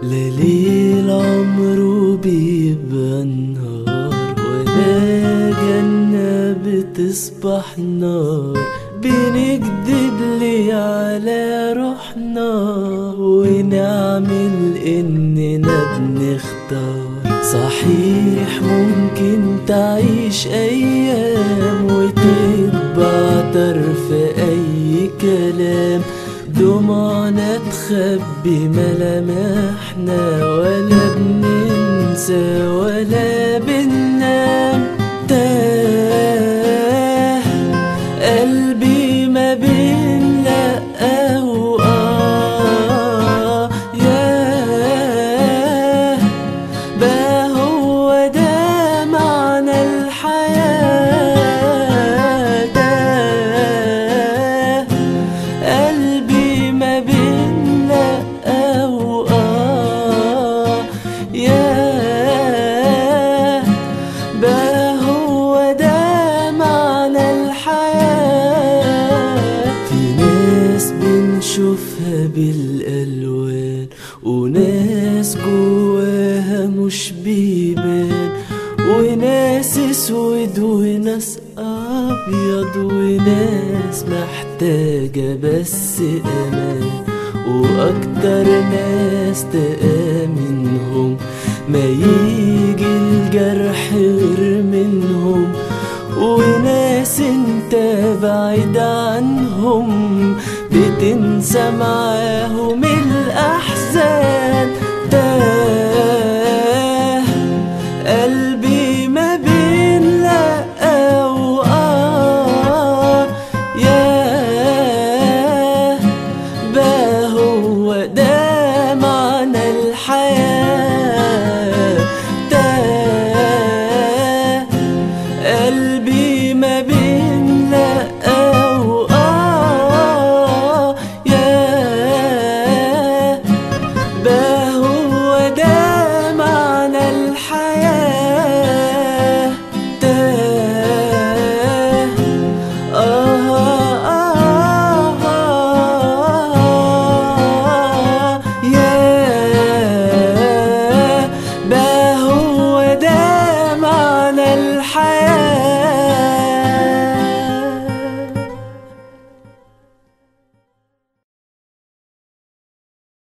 ليل عمره بيبقى نهار ولا جنة بتصبح نار بنكدب لي على روحنا ونعمل إننا بنختار صحيح ممكن تعيش أيام وتتبع طرف أي كلام دموعنا تخبي ملامحنا ولا بننسى ولا بننام تاه قلبي ما بين لأ وآه ياه بقى هو ده معنى الحياة تاه قلبي ما بين لأ وآه ياه بقى هو ده معنى الحياة في ناس بنشوفها بالألوان وناس جواها مش بيبان وناس اسود وناس ابيض وناس محتاجة بس امان واكتر ناس تآمنهم ما يجي الجرح غير منهم وناس انت بعيد عنهم بتنسى معاهم